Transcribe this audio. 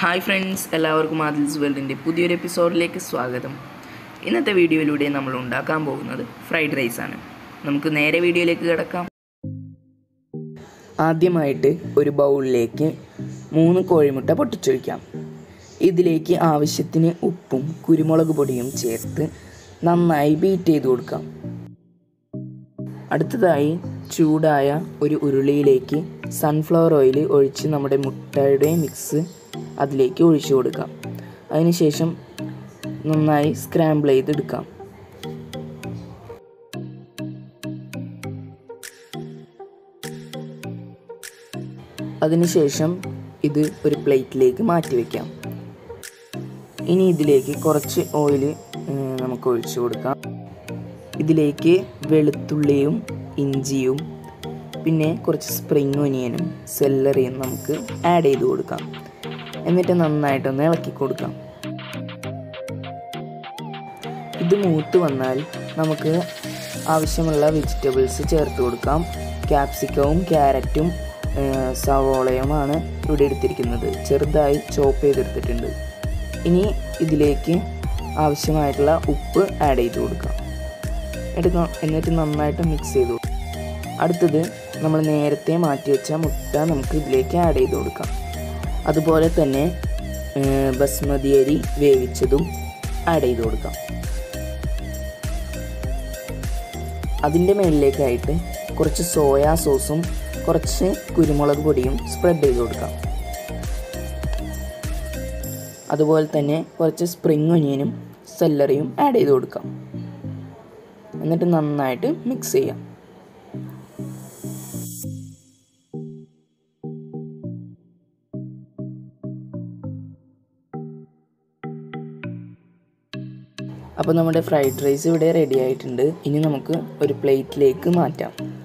hi friends എല്ലാവർക്കും ആദിൽസ് വേൾഡിൻ്റെ പുതിയൊരു എപ്പിസോഡിലേക്ക് സ്വാഗതം ഇന്നത്തെ വീഡിയോയിലൂടെ നമ്മൾ ഉണ്ടാക്കാൻ പോകുന്നത് ഫ്രൈഡ് റൈസ് ആണ് നമുക്ക് നേരെ വീഡിയോയിലേക്ക് കിടക്കാം ആദ്യമായിട്ട് ഒരു ബൗളിലേക്ക് മൂന്ന് കോഴിമുട്ട പൊട്ടിച്ചൊഴിക്കാം ഇതിലേക്ക് ആവശ്യത്തിന് ഉപ്പും കുരുമുളക് പൊടിയും ചേർത്ത് നന്നായി ബീറ്റ് ചെയ്ത് കൊടുക്കാം അടുത്തതായി ചൂടായ ഒരു ഉരുളിയിലേക്ക് സൺഫ്ലവർ ഓയിൽ ഒഴിച്ച് നമ്മുടെ മുട്ടയുടെ മിക്സ് അതിലേക്ക് ഒഴിച്ചു കൊടുക്കാം അതിനുശേഷം നന്നായി സ്ക്രാമ്പിൾ ചെയ്തെടുക്കാം അതിനുശേഷം ഇത് ഒരു പ്ലേറ്റിലേക്ക് മാറ്റി വയ്ക്കാം ഇനി ഇതിലേക്ക് കുറച്ച് ഓയിൽ നമുക്ക് ഒഴിച്ചു കൊടുക്കാം ഇതിലേക്ക് വെളുത്തുള്ളിയും ഇഞ്ചിയും പിന്നെ കുറച്ച് സ്പ്രിങ് ഒനിയനും സെല്ലറിയും നമുക്ക് ആഡ് ചെയ്ത് കൊടുക്കാം എന്നിട്ട് നന്നായിട്ടൊന്ന് ഇളക്കി കൊടുക്കാം ഇത് മൂത്ത് വന്നാൽ നമുക്ക് ആവശ്യമുള്ള വെജിറ്റബിൾസ് ചേർത്ത് കൊടുക്കാം ക്യാപ്സിക്കവും ക്യാരറ്റും സവോളയുമാണ് ഇവിടെ എടുത്തിരിക്കുന്നത് ചെറുതായി ചോപ്പ് ചെയ്തെടുത്തിട്ടുണ്ട് ഇനി ഇതിലേക്ക് ആവശ്യമായിട്ടുള്ള ഉപ്പ് ആഡ് ചെയ്ത് കൊടുക്കാം എടുക്ക എന്നിട്ട് നന്നായിട്ട് മിക്സ് ചെയ്ത് കൊടുക്കാം അടുത്തത് നമ്മൾ നേരത്തെ മാറ്റി വെച്ച മുട്ട നമുക്ക് ഇതിലേക്ക് ആഡ് ചെയ്ത് കൊടുക്കാം അതുപോലെ തന്നെ ബസ്മതി അരി വേവിച്ചതും ആഡ് ചെയ്ത് കൊടുക്കാം അതിൻ്റെ മേളിലേക്കായിട്ട് കുറച്ച് സോയാ സോസും കുറച്ച് കുരുമുളക് പൊടിയും സ്പ്രെഡ് ചെയ്ത് കൊടുക്കാം അതുപോലെ തന്നെ കുറച്ച് സ്പ്രിങ് ഒനിയനും സെല്ലറിയും ആഡ് ചെയ്ത് കൊടുക്കാം എന്നിട്ട് നന്നായിട്ട് മിക്സ് ചെയ്യാം അപ്പോൾ നമ്മുടെ ഫ്രൈഡ് റൈസ് ഇവിടെ റെഡി ആയിട്ടുണ്ട് ഇനി നമുക്ക് ഒരു പ്ലേറ്റിലേക്ക് മാറ്റാം